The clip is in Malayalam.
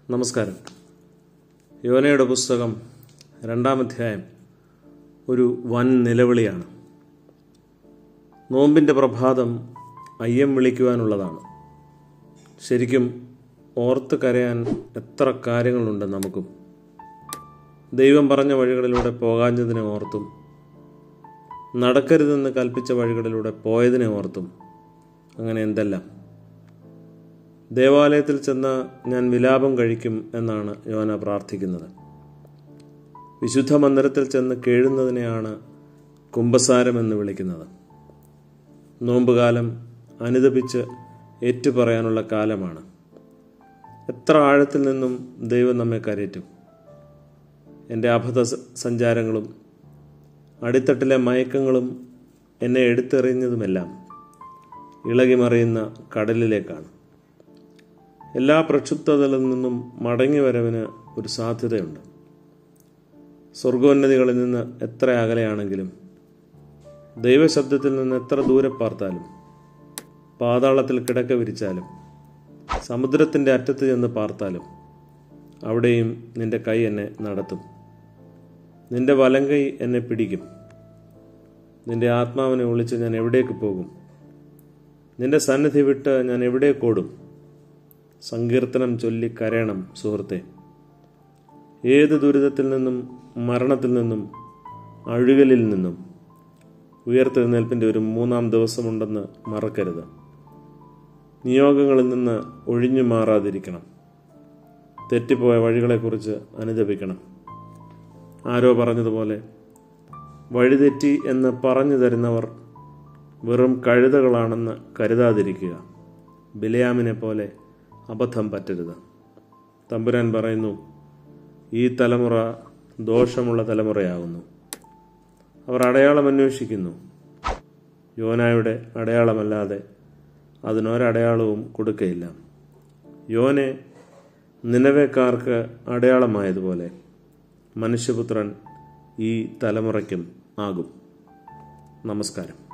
നമസ്കാരം യോനയുടെ പുസ്തകം രണ്ടാം അധ്യായം ഒരു വൻ നിലവിളിയാണ് നോമ്പിൻ്റെ പ്രഭാതം അയ്യം വിളിക്കുവാനുള്ളതാണ് ശരിക്കും ഓർത്ത് കരയാൻ എത്ര കാര്യങ്ങളുണ്ട് നമുക്കും ദൈവം പറഞ്ഞ വഴികളിലൂടെ പോകാഞ്ഞതിനെ ഓർത്തും നടക്കരുതെന്ന് കൽപ്പിച്ച വഴികളിലൂടെ പോയതിനെ ഓർത്തും അങ്ങനെ എന്തെല്ലാം ദേവാലയത്തിൽ ചെന്ന് ഞാൻ വിലാപം കഴിക്കും എന്നാണ് യോന പ്രാർത്ഥിക്കുന്നത് വിശുദ്ധ മന്ദിരത്തിൽ ചെന്ന് കേഴുന്നതിനെയാണ് കുംഭസാരം എന്ന് വിളിക്കുന്നത് നോമ്പുകാലം അനുദപിച്ച് ഏറ്റുപറയാനുള്ള കാലമാണ് എത്ര ആഴത്തിൽ നിന്നും ദൈവം നമ്മെ കരയറ്റും എൻ്റെ അബദ്ധ സഞ്ചാരങ്ങളും അടിത്തട്ടിലെ മയക്കങ്ങളും എന്നെ എടുത്തെറിയുന്നതുമെല്ലാം ഇളകിമറിയുന്ന കടലിലേക്കാണ് എല്ലാ പ്രക്ഷുബ്ധതകളിൽ നിന്നും മടങ്ങി വരവിന് ഒരു സാധ്യതയുണ്ട് സ്വർഗോന്നതികളിൽ നിന്ന് എത്ര അകലെയാണെങ്കിലും ദൈവശബ്ദത്തിൽ നിന്ന് എത്ര ദൂരെ പാർത്താലും പാതാളത്തിൽ കിടക്ക വിരിച്ചാലും സമുദ്രത്തിൻ്റെ അറ്റത്ത് ചെന്ന് പാർത്താലും അവിടെയും നിന്റെ കൈ എന്നെ നടത്തും നിന്റെ വലം കൈ എന്നെ പിടിക്കും നിന്റെ ആത്മാവിനെ ഒളിച്ച് ഞാൻ എവിടേക്ക് പോകും നിന്റെ സന്നിധി വിട്ട് ഞാൻ എവിടേക്കോടും സങ്കീർത്തനം ചൊല്ലി കരയണം സുഹൃത്തെ ഏത് ദുരിതത്തിൽ നിന്നും മരണത്തിൽ നിന്നും അഴുകലിൽ നിന്നും ഉയർത്തെഴുന്നേൽപ്പിൻ്റെ ഒരു മൂന്നാം ദിവസമുണ്ടെന്ന് മറക്കരുത് നിയോഗങ്ങളിൽ നിന്ന് ഒഴിഞ്ഞു മാറാതിരിക്കണം തെറ്റിപ്പോയ വഴികളെക്കുറിച്ച് അനുദപിക്കണം ആരോ പറഞ്ഞതുപോലെ വഴിതെറ്റി എന്ന് പറഞ്ഞു തരുന്നവർ വെറും കഴുതകളാണെന്ന് കരുതാതിരിക്കുക ബിലയാമിനെ പോലെ അബദ്ധം പറ്റരുത് തമ്പുരാൻ പറയുന്നു ഈ തലമുറ ദോഷമുള്ള തലമുറയാകുന്നു അവർ അടയാളം അന്വേഷിക്കുന്നു യോനായുടെ അടയാളമല്ലാതെ അതിനൊരടയാളവും കൊടുക്കയില്ല യോനെ നിലവേക്കാർക്ക് അടയാളമായതുപോലെ മനുഷ്യപുത്രൻ ഈ തലമുറയ്ക്കും ആകും നമസ്കാരം